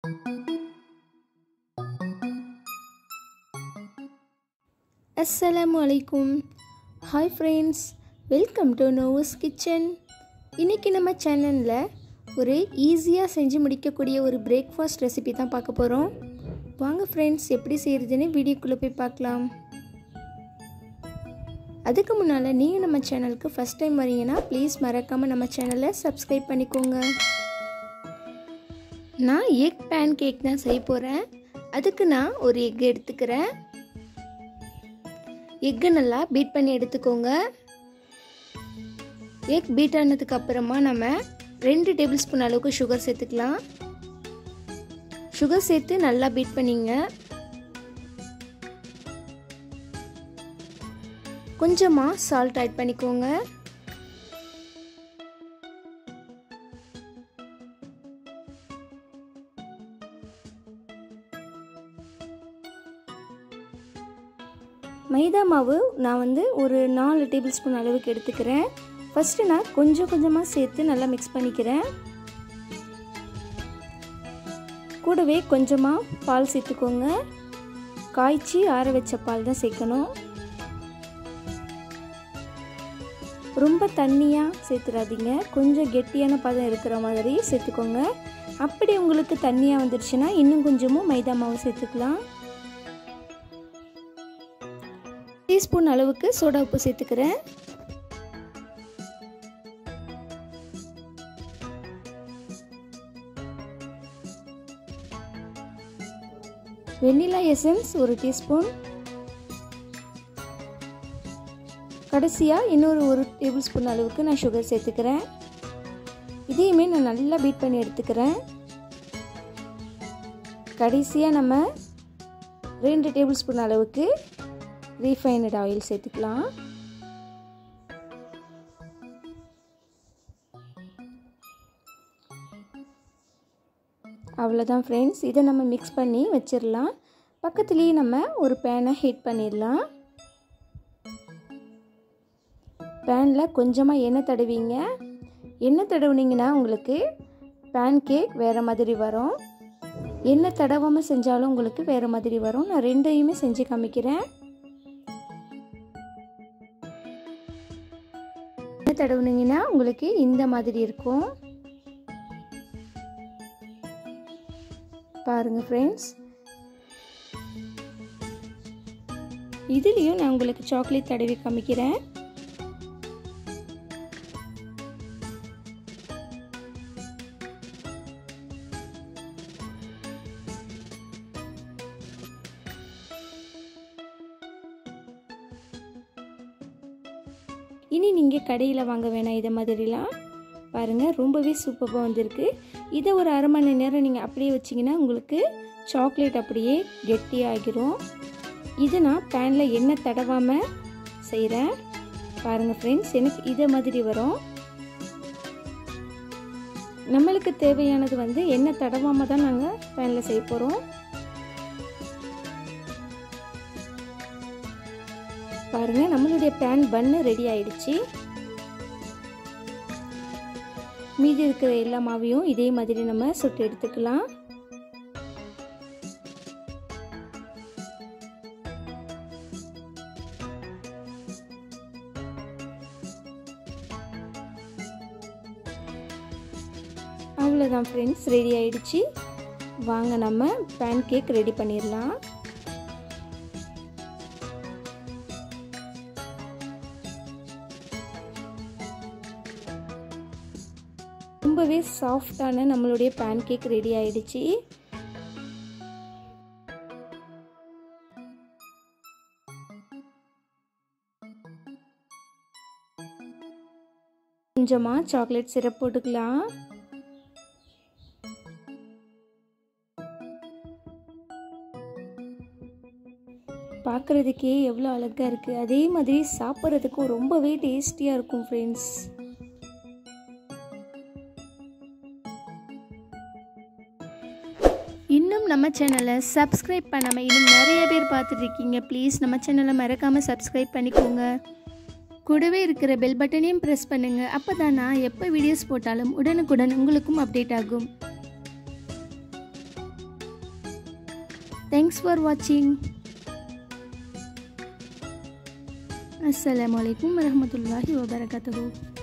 அஸ்ஸலாமு அலைக்கும் hi friends welcome to Nova's Kitchen இன்றைக்கி நம்ம சேனலில் ஒரு ஈஸியாக செஞ்சு முடிக்கக்கூடிய ஒரு பிரேக்ஃபாஸ்ட் ரெசிபி தான் பார்க்க போகிறோம் வாங்க ஃப்ரெண்ட்ஸ் எப்படி செய்கிறதுன்னு வீடியோக்குள்ளே போய் பார்க்கலாம் அதுக்கு முன்னால் நீங்கள் நம்ம சேனலுக்கு ஃபஸ்ட் டைம் வரீங்கன்னா ப்ளீஸ் மறக்காமல் நம்ம சேனலை சப்ஸ்கிரைப் பண்ணிக்கோங்க நான் எக் பேன் கேக் தான் செய்ய போகிறேன் அதுக்கு நான் ஒரு எக் எடுத்துக்கிறேன் எக்கு நல்லா பீட் பண்ணி எடுத்துக்கோங்க எக் பீட் ஆனதுக்கு அப்புறமா நம்ம ரெண்டு டேபிள் ஸ்பூன் அளவுக்கு சுகர் சேர்த்துக்கலாம் சுகர் சேர்த்து நல்லா பீட் பண்ணிங்க கொஞ்சமாக சால்ட் ஆட் பண்ணிக்கோங்க மைதா மாவு நான் வந்து ஒரு நாலு டேபிள் ஸ்பூன் அளவுக்கு எடுத்துக்கிறேன் ஃபஸ்ட்டு நான் கொஞ்சம் கொஞ்சமாக சேர்த்து நல்லா மிக்ஸ் பண்ணிக்கிறேன் கூடவே கொஞ்சமாக பால் சேர்த்துக்கோங்க காய்ச்சி ஆற வச்ச பால் தான் சேர்க்கணும் ரொம்ப தண்ணியாக சேர்த்துடாதீங்க கொஞ்சம் கெட்டியான பதம் இருக்கிற மாதிரி சேர்த்துக்கோங்க அப்படி உங்களுக்கு தண்ணியாக வந்துடுச்சுன்னா இன்னும் கொஞ்சமும் மைதா மாவு சேர்த்துக்கலாம் டீஸ்பூன் அளவுக்கு சோடா உப்பு சேர்த்துக்கிறேன் வெண்ணிலா எசன்ஸ் ஒரு டீஸ்பூன் கடைசியாக இன்னொரு ஒரு டேபிள் ஸ்பூன் அளவுக்கு நான் சுகர் சேர்த்துக்கிறேன் இதையுமே நான் நல்லா பீட் பண்ணி எடுத்துக்கிறேன் கடைசியாக நம்ம ரெண்டு டேபிள் ஸ்பூன் அளவுக்கு ரீஃபைனட் ஆயில் சேர்த்துக்கலாம் அவ்வளோதான் ஃப்ரெண்ட்ஸ் இதை நம்ம மிக்ஸ் பண்ணி வச்சிடலாம் பக்கத்துலேயே நம்ம ஒரு பேனை ஹீட் பண்ணிடலாம் பேனில் கொஞ்சமாக எண்ணெய் தடவிங்க எண்ணெய் தடவுனீங்கன்னா உங்களுக்கு பேன் கேக் வேறு மாதிரி வரும் எண்ணெய் தடவாமல் செஞ்சாலும் உங்களுக்கு வேறு மாதிரி வரும் நான் ரெண்டையுமே செஞ்சு காமிக்கிறேன் எண்ணெய் தடவுனீங்கன்னா உங்களுக்கு இந்த மாதிரி இருக்கும் பாருங்க ஃப்ரெண்ட்ஸ் இதுலேயும் நான் உங்களுக்கு சாக்லேட் தடவி காமிக்கிறேன் இனி நீங்கள் கடையில் வாங்க வேணாம் இதை மாதிரிலாம் பாருங்கள் ரொம்பவே சூப்பராக வந்திருக்கு இதை ஒரு அரை மணி நேரம் நீங்கள் அப்படியே வச்சிங்கன்னா உங்களுக்கு சாக்லேட் அப்படியே கெட்டியாகிரும் இது நான் பேனில் எண்ணெய் தடவாமல் செய்கிறேன் பாருங்கள் ஃப்ரெண்ட்ஸ் எனக்கு இதை மாதிரி வரும் நம்மளுக்கு தேவையானது வந்து எண்ணெய் தடவாமல் தான் நாங்கள் பேனில் செய்ய போகிறோம் பாருங்கள் நம்மளுடைய பேன் பன்னு ரெடி ஆயிடுச்சு மீதி இருக்கிற எல்லா மாவையும் இதே மாதிரி நம்ம சுட்டு எடுத்துக்கலாம் அவ்வளோதான் ஃப்ரெண்ட்ஸ் ரெடி ஆயிடுச்சு வாங்க நம்ம பேன் கேக் ரெடி பண்ணிடலாம் ரொம்பவே சாஃப்டான நம்மளுடைய பேன் கேக் ரெடி ஆயிடுச்சு கொஞ்சமாக சாக்லேட் சிரப் போட்டுக்கலாம் பார்க்குறதுக்கே எவ்வளோ அழகாக இருக்குது அதே மாதிரி சாப்பிட்றதுக்கும் ரொம்பவே டேஸ்டியாக இருக்கும் ஃப்ரெண்ட்ஸ் இன்னும் நம்ம சேனலை சப்ஸ்கிரைப் பண்ணாமல் இன்னும் நிறைய பேர் பார்த்துட்ருக்கீங்க ப்ளீஸ் நம்ம சேனலை மறக்காமல் சப்ஸ்கிரைப் பண்ணிக்கோங்க கூடவே இருக்கிற பெல் பட்டனையும் ப்ரெஸ் பண்ணுங்கள் அப்போ தான் நான் எப்போ வீடியோஸ் போட்டாலும் உடனுக்குடன் உங்களுக்கும் அப்டேட் ஆகும் தேங்க்ஸ் ஃபார் வாட்சிங் அஸ்ஸலாமு அலைக்கும் வரஹ்மத்துல்லாஹி வபரகாத்துஹு